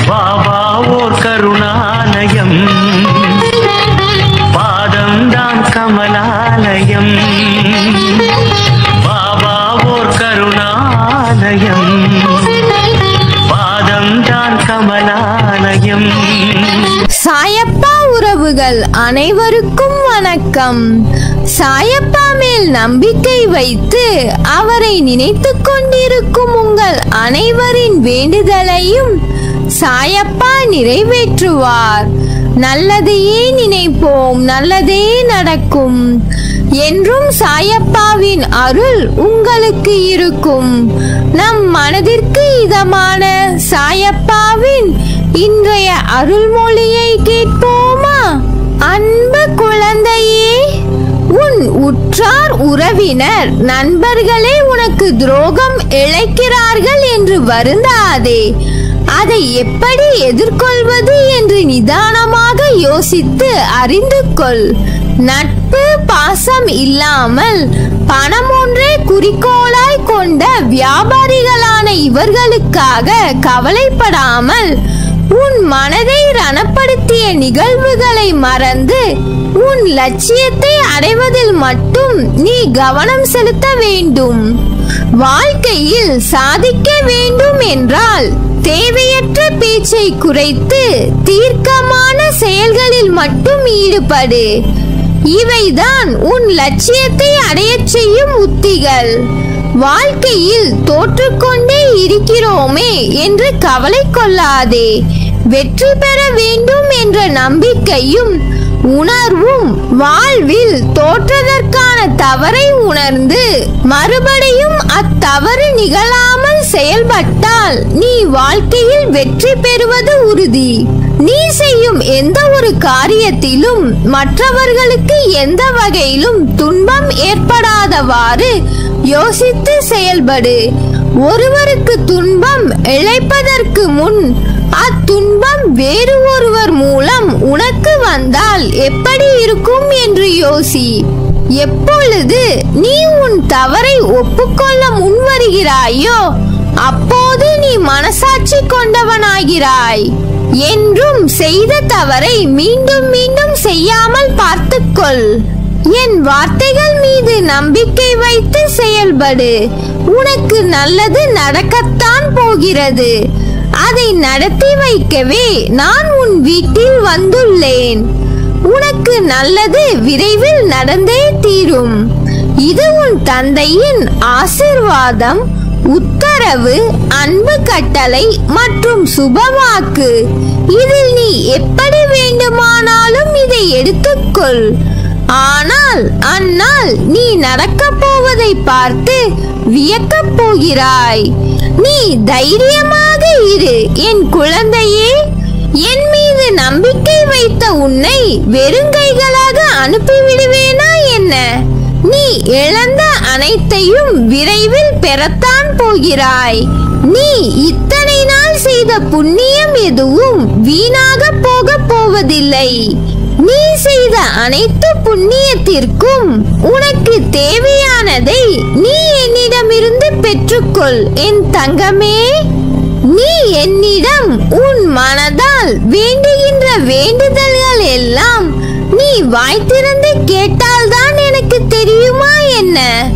பாபா ஓர் கருணாலயம் பாதம்தான் கமலாலயம் பாபா ஓர் கருணாலயம் பாதம்தான் கமலாலயம் சாயப்பா உறவுகள் அனைவருக்கும் வணக்கம் சாயப்பா மேல் நம்பிக்கை வைத்து அவரை நினைத்துக் கொண்டிருக்கும் உங்கள் அனைவரின் வேண்டுதலையும் சாயப்பா நிறைவேற்றுவார் நல்லதையே நினைப்போம் நல்லதே நடக்கும் என்றும் சாயப்பாவின் அருள் உங்களுக்கு இருக்கும் நம் மனதிற்கு இதமான சாயப்பாவின் இன்றைய அருள்மொழியை கேட்போமா அன்பு குழந்தையே உன் உற்றார் உறவினர் நண்பர்களே உனக்கு துரோகம் இழைக்கிறார்கள் என்று வருந்தாதே அதை எப்படி எதிர்கொள்வது என்று நிதானமாக யோசித்து அறிந்து கொள் நட்பு பாசம் இல்லாமல் பணம் ஒன்றே குறிக்கோளாய் கொண்ட வியாபாரிகளான இவர்களுக்காக கவலைப்படாமல் உன் மனதை ரணப்படுத்திய நிகழ்வுகளை மறந்து உன் லட்சியத்தை அடைவதில் மட்டும் நீ கவனம் செலுத்த வேண்டும் வாழ்க்கையில் சாதிக்க வேண்டும் என்றால் தேவையற்ற பேச்சை குறைத்து தீர்க்கமான செயல்களில் மட்டும் ஈடுபடு இவைதான் உன் லட்சியத்தை அடையச் செய்யும் உத்திகள் வாழ்க்கையில் தோற்றுக்கொண்டே இருக்கிறோமே என்று கவலை கொள்ளாதே வெற்றி பெற வேண்டும் என்ற நம்பிக்கையும் உணர்வும் வாழ்வில் தோற்றதற்கான தவறை உணர்ந்து மறுபடியும் அத்தவறு நிகழாமல் செயல்பட்டால் நீ வாழ்க்கையில் வெற்றி பெறுவது உறுதி நீ செய்யும் எந்த ஒரு காரியத்திலும் மற்றவர்களுக்கு எந்த வகையிலும் துன்பம் ஏற்படாதவாறு யோசித்து செயல்படு ஒருவருக்கு துன்பம் இழைப்பதற்கு முன் அத்துன்பம் வேறு ஒருவர் மூலம் உனக்கு வந்தால் எப்படி இருக்கும் என்று யோசி எப்பொழுது நீ உன் தவறை ஒப்புக்கொள்ள முன்வருகிறாயோ அப்போது நீ மனசாட்சி கொண்டவனாகிறாய் என்றும் செய்த தவறை மீண்டும் மீண்டும் செய்யாமல் பார்த்துக்கொள் என் வார்த்தைகள் மீது நம்பிக்கை வைத்து செயல்படு உனக்கு நல்லது நடக்கத்தான் போகிறது அதை நடத்தி வைக்கவே நான் உன் வீட்டில் வந்துள்ளேன் உனக்கு நல்லது விரைவில் நடந்தே தீரும் இது உன் தந்தையின் ஆசிர்வாதம் உத்தரவு அன்பு கட்டளை மற்றும் சுபவாக்கு இதில் நீ எப்படி வேண்டுமானாலும் இதை எடுத்துக்கொள் ஆனால் அந்நாள் நீ நடக்கப் போவதை பார்த்து வியக்கப் போகிறாய் நீ தைரியமாக இரு என் குழந்தையே என் மீது நம்பிக்கை வைத்த உன்னை வெறுங்கைகளாக அனுப்பிவிடுவேனா என்ன நீ இழந்த அனைத்தையும் விரைவில் பெறத்தான் போகிறாய் நீ இத்தனை நாள் செய்த புண்ணியம் எதுவும் வீணாக போக போவதில்லை நீ செய்த அனைத்து புண்ணியத்திற்கும் உனக்கு தேவையானதை நீ என்னிடமிருந்து பெற்றுக்கொள் என் தங்கமே நீ என்னிடம் உன் மனதால் வேண்டுகின்ற வேண்டுதல்கள் எல்லாம் நீ வாய் திறந்து கேட்டால்தான் எனக்கு தெரியுமா என்ன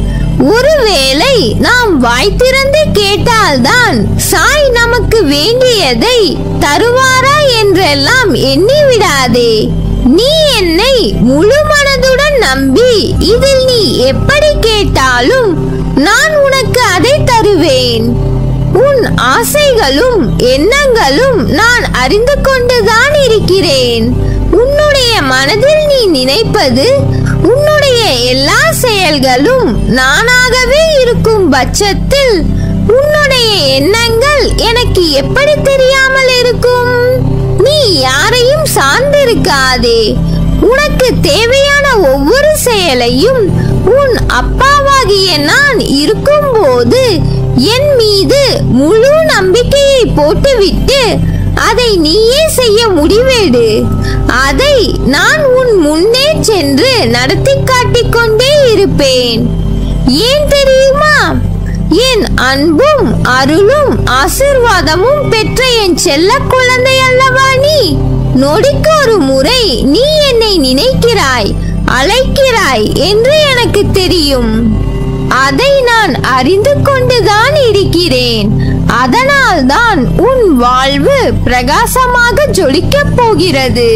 ஒருவேளை நாம் வாய் திறந்து கேட்டால்தான் சாய் நமக்கு வேண்டியதை தருவாரா என்றெல்லாம் எண்ணி விடாதே நீ என்னை முழு மனதுடன் நம்பி இதில் நீ எப்படி கேட்டாலும் நான் உனக்கு அதை தருவேன் உன் ஆசைகளும் எண்ணங்களும் நான் அறிந்து கொண்டுதான் இருக்கிறேன் உன்னுடைய மனதில் நீ நினைப்பது உன்னுடைய எல்லா செயல்களும் நானாகவே இருக்கும் பட்சத்தில் உன்னுடைய எண்ணங்கள் எனக்கு எப்படி தெரியாமல் இருக்கும் நீ யாரையும் சார்ந்திருக்காதே உனக்கு தேவையான ஒவ்வொரு செயலையும் உன் அப்பாவாகிய நான் இருக்கும்போது என் மீது முழு நம்பிக்கையை போட்டுவிட்டு அதை நீயே செய்ய முடிவெடு அதை நான் உன் முன்னே சென்று நடத்தி காட்டிக் கொண்டே இருப்பேன் ஏன் தெரியுமா என் அன்பும் அருளும் ஆசிர்வாதமும் பெற்ற என் செல்ல குழந்தை அல்லவா நீ நொடிக்கு ஒரு முறை நீ என்னை நினைக்கிறாய் அழைக்கிறாய் என்று எனக்கு தெரியும் அதை நான் அறிந்து கொண்டுதான் இருக்கிறேன் அதனால்தான் உன் வாழ்வு பிரகாசமாக ஜொலிக்கப் போகிறது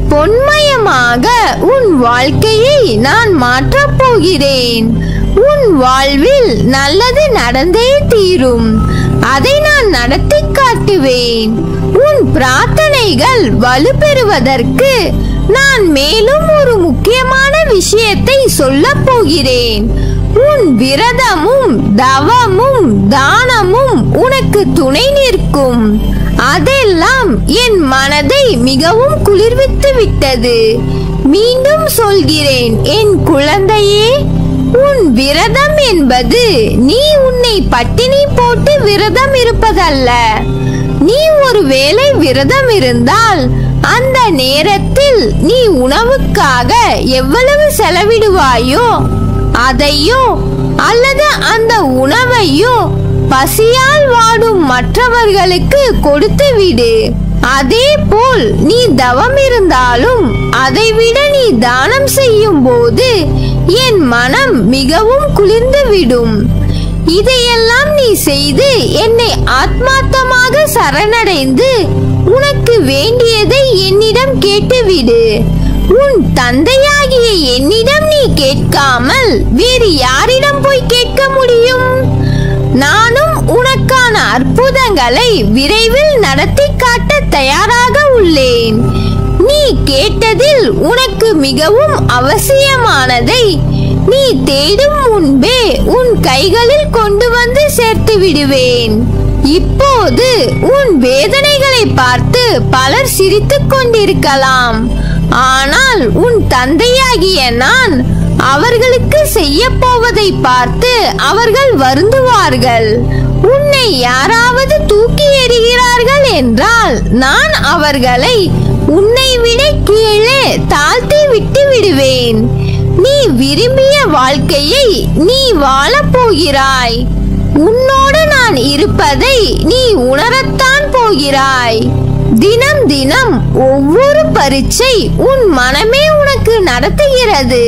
பொன்மயமாக உன் வாழ்க்கையை நான் மாற்றப் போகிறேன் உன் வாழ்வில் நல்லது நடந்தே தீரும் அதை நான் நடத்தி காட்டுவேன் உன் பிரார்த்தனைகள் வலுப்பெறுவதற்கு நான் மேலும் ஒரு முக்கியமான விஷயத்தை சொல்லப் போகிறேன் உன் விரதமும் தவமும் தானமும் உனக்கு துணை நிற்கும் அதெல்லாம் என் மனதை மிகவும் குளிர்வித்து விட்டது மீண்டும் சொல்கிறேன் என் குழந்தையே உன் விரதம் என்பது நீ உன்னை பட்டினி போட்டு விரதம் இருப்பதல்ல நீ ஒருவேளை விரதம் இருந்தால் அந்த நேரத்தில் நீ உணவுக்காக எவ்வளவு செலவிடுவாயோ அதையோ அல்லது அந்த உணவையோ பசியால் வாடும் மற்றவர்களுக்கு கொடுத்து விடு அதே போல் நீ தவம் இருந்தாலும் அதைவிட நீ தானம் செய்யும் போது என் மனம் மிகவும் குளிர்ந்து விடும் இதையெல்லாம் நீ செய்து என்னை ஆத்மார்த்தமாக சரணடைந்து உனக்கு வேண்டியதை என்னிடம் கேட்டுவிடு உன் தந்தையாகிய என்னிடம் நீ கேட்காமல் வேறு யாரிடம் போய் கேட்க முடியும் நானும் உனக்கான அற்புதங்களை விரைவில் நடத்தி காட்ட தயாராக உள்ளேன் நீ கேட்டதில் உனக்கு மிகவும் அவசியமானதை நீ தேடும் முன்பே உன் கைகளில் கொண்டு வந்து சேர்த்து விடுவேன் இப்போது உன் வேதனைகளை பார்த்து பலர் சிரித்துக் கொண்டிருக்கலாம் ஆனால் உன் தந்தையாகிய நான் அவர்களுக்கு செய்ய போவதை பார்த்து அவர்கள் வருந்துவார்கள் உன்னை யாராவது தூக்கி எறிகிறார்கள் என்றால் நான் அவர்களை உன்னை விட கீழே தாழ்த்தி விட்டு விடுவேன் நீ விரும்பிய வாழ்க்கையை நீ வாழப் போகிறாய் உன்னோடு நான் இருப்பதை நீ உணரத்தான் போகிறாய் தினம் தினம் ஒவ்வொரு பரீட்சை உன் மனமே உனக்கு நடத்துகிறது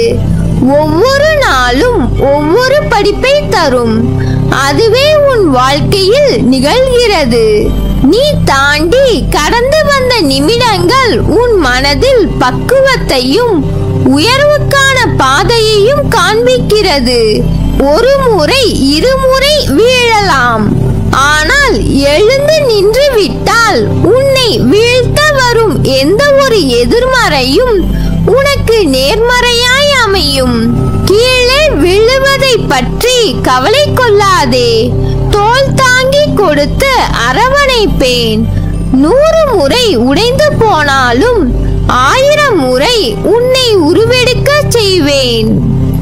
ஒவ்வொரு நாளும் ஒவ்வொரு படிப்பை தரும் அதுவே உன் வாழ்க்கையில் நிகழ்கிறது நீ தாண்டி கடந்து வந்த நிமிடங்கள் உன் மனதில் பக்குவத்தையும் உயர்வுக்கான பாதையையும் காண்பிக்கிறது ஒரு முறை இருமுறை வீழலாம் ஆனால் எழுந்து நின்று விட்டால் உன்னை வீழ்த்த வரும் எந்த ஒரு எதிர்மறையும் உனக்கு நேர்மறையாய் அமையும் கீழே விழுவதை பற்றி கவலை கொள்ளாதே தோல் தாங்கி கொடுத்து அரவணைப்பேன் நூறு முறை உடைந்து போனாலும் ஆயிரம் முறை உன்னை உருவெடுக்க செய்வேன்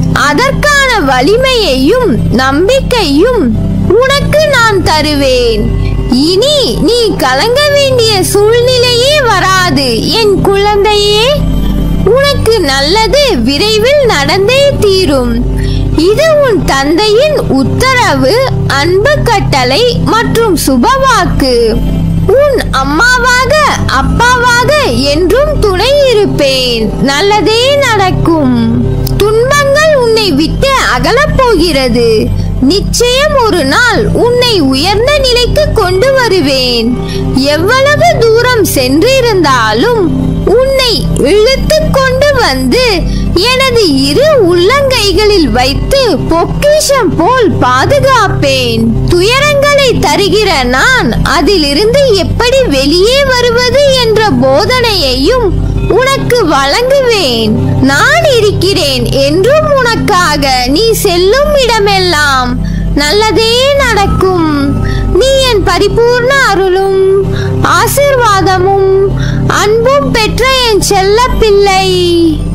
அதற்கான வலிமையையும் நம்பிக்கையும் உனக்கு நான் தருவேன் இனி நீ கலங்க வேண்டிய சூழ்நிலையே வராது என் குழந்தையே உனக்கு நல்லது விரைவில் நடந்தே தீரும் இது உன் தந்தையின் உத்தரவு அன்பு கட்டளை மற்றும் சுபவாக்கு உன் அம்மாவாக அப்பாவாக என்றும் துணை இருப்பேன் நல்லதே நடக்கும் துன்பங்கள் உன்னை விட்டு அகலப் போகிறது நிச்சயம் ஒரு நாள் உன்னை உயர்ந்த நிலைக்கு கொண்டு வருவேன் எவ்வளவு தூரம் சென்றிருந்தாலும் உன்னை இழுத்து கொண்டு வந்து எனது இரு உள்ளங்கைகளில் வைத்து பொக்கிஷம் போல் பாதுகாப்பேன் துயரங்களை தருகிற நான் அதிலிருந்து எப்படி வெளியே வருவது என்ற போதனையையும் உனக்கு வழங்குவேன் நான் இருக்கிறேன் என்றும் உனக்காக நீ செல்லும் இடமெல்லாம் நல்லதே நடக்கும் நீ என் பரிபூர்ண அருளும் ஆசிர்வாதமும் அன்பும் பெற்ற என் செல்ல பிள்ளை